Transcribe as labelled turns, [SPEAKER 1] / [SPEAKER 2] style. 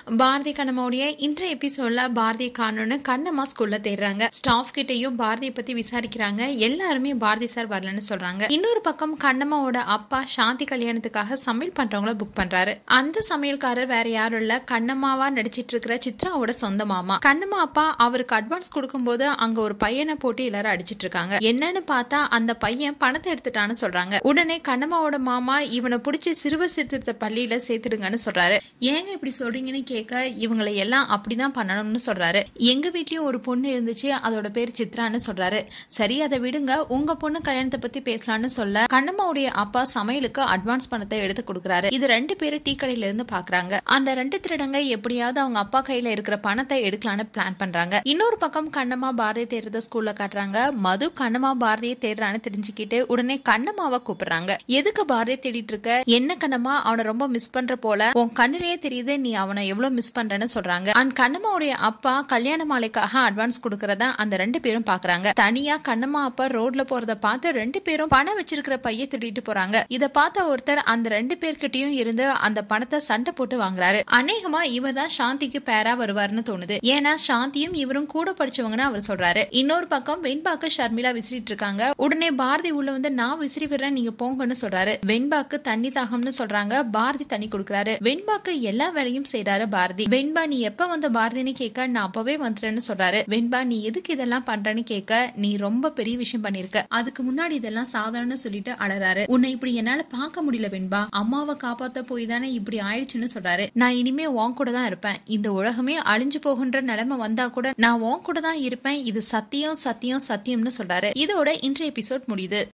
[SPEAKER 1] பாரதி கண்ணம்மாவுடைய இன்றைய எபிசோட்ல பாரதியை காணோன்னு கண்ணம்மா ஸ்கூல்ல தேடுறாங்க ஸ்டாஃப் கிட்டயும் பாரதியை பத்தி விசாரிக்கிறாங்க எல்லாருமே பாரதி சார் வரலன்னு சொல்றாங்க இன்னொரு பக்கம் கண்ணம்மாவோட அப்பா சாந்தி கல்யாணத்துக்காக சமையல் பண்றவங்கள புக் பண்றாரு அந்த சமையல்காரர் வேற யாரும் இல்ல கண்ணம்மாவா நடிச்சிட்டு இருக்கிற சித்ராவோட சொந்த மாமா கண்ணம்மா அப்பா அவருக்கு அட்வான்ஸ் கொடுக்கும்போது அங்க ஒரு பையனை போட்டு எல்லாரும் அடிச்சிட்டு இருக்காங்க என்னன்னு பார்த்தா அந்த பையன் பணத்தை எடுத்துட்டான்னு சொல்றாங்க உடனே கண்ணம்மாவோட மாமா இவனை பிடிச்சி சிறுவர் சீர்திருத்த பள்ளியில சேர்த்துடுங்கன்னு சொல்றாரு ஏங்க இப்படி சொல்றீங்கன்னு கேட்க இவங்களை எல்லாம் அப்படிதான் பண்ணணும்னு சொல்றாரு எங்க வீட்லயும் ஒரு பொண்ணு இருந்துச்சு அதோட பேர் சித்ரான்னு சொல்றாரு சரி அதை விடுங்க உங்க பொண்ணு கல்யாணத்தை பத்தி பேசலாம்னு சொல்ல கண்ணம்மாவுடைய அப்பா சமையலுக்கு அட்வான்ஸ் பணத்தை எடுத்து கொடுக்குறாரு இது ரெண்டு பேரும் டீ கடையில இருந்து பாக்குறாங்க அந்த ரெண்டு திருடங்க எப்படியாவது அவங்க அப்பா கையில இருக்கிற பணத்தை எடுக்கலாம்னு பிளான் பண்றாங்க இன்னொரு பக்கம் கண்ணம்மா பாரதியை தேடுறத ஸ்கூல்ல காட்டுறாங்க மது கண்ணம்மா பாரதியை தேடுறான்னு தெரிஞ்சுக்கிட்டு உடனே கண்ணம்மாவை கூப்பிடுறாங்க எதுக்கு பாரதியை தேடிட்டு இருக்க என்ன கண்ணம்மா அவனை ரொம்ப மிஸ் பண்ற போல உன் கண்ணிலேயே தெரியுது நீ அவனை எவ்வளவு மிஸ் பண்றேன்னு சொல்றாங்க அண்ட் கண்ணம்மாவுடைய அப்பா கல்யாண மாலைக்காக அட்வான்ஸ் கொடுக்கறத அந்த ரெண்டு பேரும் பாக்குறாங்க தனியா கண்ணம்மா அப்பா ரோட்ல போறத பார்த்து ரெண்டு பேரும் பணம் வச்சிருக்கிற பைய திருடிட்டு போறாங்க இத பார்த்த ஒருத்தர் அந்த ரெண்டு பேர்கிட்டயும் இருந்து அந்த பணத்தை சண்டை போட்டு வாங்குறாரு அநேகமா இவர் தான் சாந்திக்கு பேரா வருவாருன்னு தோணுது ஏன்னா சாந்தியும் இவரும் கூட படிச்சவங்கன்னு அவர் சொல்றாரு இன்னொரு பக்கம் வெண்பாக்கு ஷர்மிளா விசிறிட்டு இருக்காங்க உடனே பாரதி உள்ள வந்து நான் விசிறி விடுறேன் நீங்க போங்கன்னு சொல்றாரு வெண்பாக்கு தண்ணி தாகம்னு சொல்றாங்க பாரதி தண்ணி கொடுக்குறாரு வெண்பாக்கு எல்லா வேலையும் செய்யறாரு பாரதி வெண்பா நீ எப்ப வந்த பாரதின்னு கேட்க நான் அப்பவே வந்துட்டேன்னு சொல்றாரு வெண்பா நீ எதுக்கு இதெல்லாம் பண்றேன்னு கேட்க நீ ரொம்ப பெரிய விஷயம் பண்ணிருக்க அதுக்கு முன்னாடி இதெல்லாம் சாதாரண சொல்லிட்டு அழறாரு உன்னை இப்படி என்னால பார்க்க முடியல வெண்பா அம்மாவை காப்பாத்த போய் தானே இப்படி ஆயிடுச்சுன்னு சொல்றாரு நான் இனிமே உன் கூட தான் இருப்பேன் இந்த உலகமே அழிஞ்சு போகின்ற நிலைமை வந்தா கூட நான் உன் கூட தான் இருப்பேன் இது சத்தியம் சத்தியம் சத்தியம்னு சொல்றாரு இதோட இன்றைய எபிசோட் முடியுது